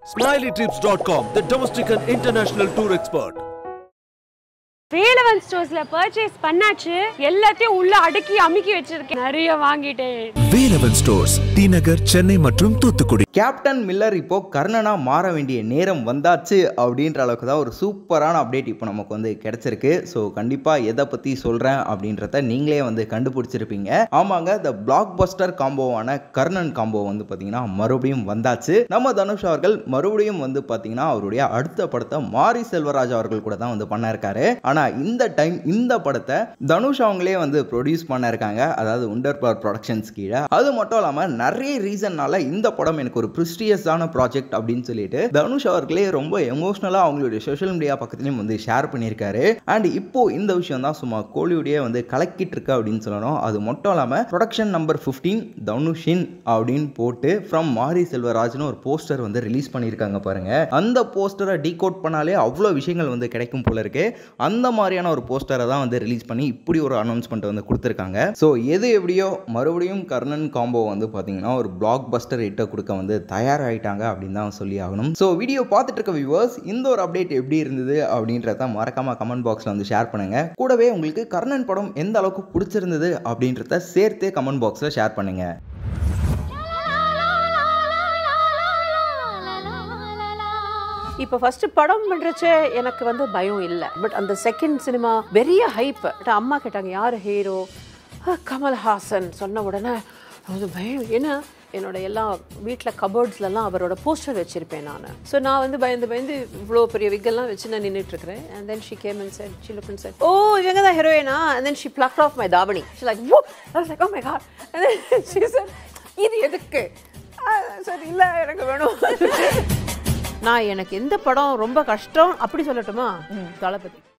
SmileyTrips.com, the domestic and international tour expert. Velavan ஸ்டோர்ஸ்ல purchase பண்ணாச்சு எல்லாத்தையும் உள்ள அடுக்கி அமுக்கி வச்சிருக்கேன் நிறைய வாங்கிட்டேன் வேலவன் ஸ்டோர்ஸ் டி நகர் சென்னை மற்றும் தூத்துக்குடி கேப்டன் மில்லர் இப்போ கர்ணனா மாற வேண்டிய நேரம் வந்தாச்சு அப்படின்ற அளவுக்கு தான் ஒரு சூப்பரான அப்டேட் இப்போ நமக்கு வந்து கிடைச்சிருக்கு ஸோ கண்டிப்பாக எதை பற்றி சொல்கிறேன் அப்படின்றத நீங்களே வந்து கண்டுபிடிச்சிருப்பீங்க ஆமாங்க இந்த பிளாக் பஸ்டர் காம்போவான கர்ணன் காம்போ வந்து பார்த்தீங்கன்னா மறுபடியும் வந்தாச்சு நம்ம தனுஷ் அவர்கள் மறுபடியும் வந்து பார்த்தீங்கன்னா அவருடைய அடுத்த படத்தை மாரி செல்வராஜ் அவர்கள் கூட தான் வந்து பண்ண இருக்காரு ஆனால் இந்த டைம் இந்த படத்தை தனுஷ் அவங்களே வந்து ப்ரொடியூஸ் பண்ண இருக்காங்க அதாவது உண்டர் பவர் ப்ரொடக்ஷன்ஸ் கீழே அது மட்டும் இல்லாமல் நிறைய ரீசன்னால இந்த படம் எனக்கு ஒரு ப்ரிஸ்டியஸான ப்ராஜெக்ட் அப்படின்னு சொல்லிட்டு தனுஷ் அவர்களே ரொம்ப எமோஷ்னலாக அவங்களுடைய சோஷியல் மீடியா பக்கத்துலையும் வந்து ஷேர் பண்ணியிருக்காரு அண்ட் இப்போ இந்த விஷயம் தான் சும்மா கோலிவுடைய வந்து கலக்கிட்டு இருக்கு அப்படின்னு சொல்லணும் அது மட்டும் இல்லாமல் ப்ரொடக்ஷன் நம்பர் ஃபிஃப்டீன் தனுஷின் அப்படின்னு போட்டு ஃப்ரம் மாரி செல்வராஜ்னு ஒரு போஸ்டர் வந்து ரிலீஸ் பண்ணியிருக்காங்க பாருங்க அந்த போஸ்டரை டீகோட் பண்ணாலே அவ்வளோ விஷயங்கள் வந்து கிடைக்கும் போல இருக்கு அந்த மாதிரியான ஒரு போஸ்டரை தான் வந்து ரிலீஸ் பண்ணி இப்படி ஒரு அனௌன்ஸ்மெண்ட் வந்து கொடுத்துருக்காங்க ஸோ எது எப்படியோ மறுபடியும் கர்ணன் காம்போ வந்து பார்த்தீங்கன்னா ஒரு பிளாக் பஸ்டர் ஹிட்டை கொடுக்க வந்து தயாராகிட்டாங்க அப்படின்னு தான் சொல்லி ஆகணும் ஸோ வீடியோ பார்த்துட்டு இருக்க வியூவர்ஸ் இந்த ஒரு அப்டேட் எப்படி இருந்தது அப்படின்றத மறக்காம கமெண்ட் பாக்ஸில் வந்து ஷேர் பண்ணுங்க கூடவே உங்களுக்கு கர்ணன் படம் எந்த அளவுக்கு பிடிச்சிருந்தது அப்படின்றத சேர்த்தே கமெண்ட் பாக்ஸில் ஷேர் பண்ணுங்க இப்போ ஃபர்ஸ்ட் படம் பண்றச்சே எனக்கு வந்து பயம் இல்லை பட் அந்த செகண்ட் சினிமா பெரிய ஹைப் அம்மா கேட்டாங்க யார் ஹீரோ கமல்ஹாசன் சொன்ன உடனே அது பயம் ஏன்னா என்னோட எல்லா வீட்டில் கபோர்ட்ஸ்லலாம் அவரோட போஸ்டர் வச்சிருப்பேன் நான் ஸோ நான் வந்து பயந்து பயந்து இவ்வளோ பெரிய விக்கெல்லாம் வச்சு நான் நின்றுட்டு இருக்கிறேன் and then she came and said she look and said oh இவங்க தான் ஹீரோயினா and then she pluck off my தாவணி she like oh like oh my God and then she said இது எதுக்கு சரி இல்லை எனக்கு வேணும் நான் எனக்கு எந்த படம் ரொம்ப கஷ்டம் அப்படி சொல்லட்டுமா தளபதி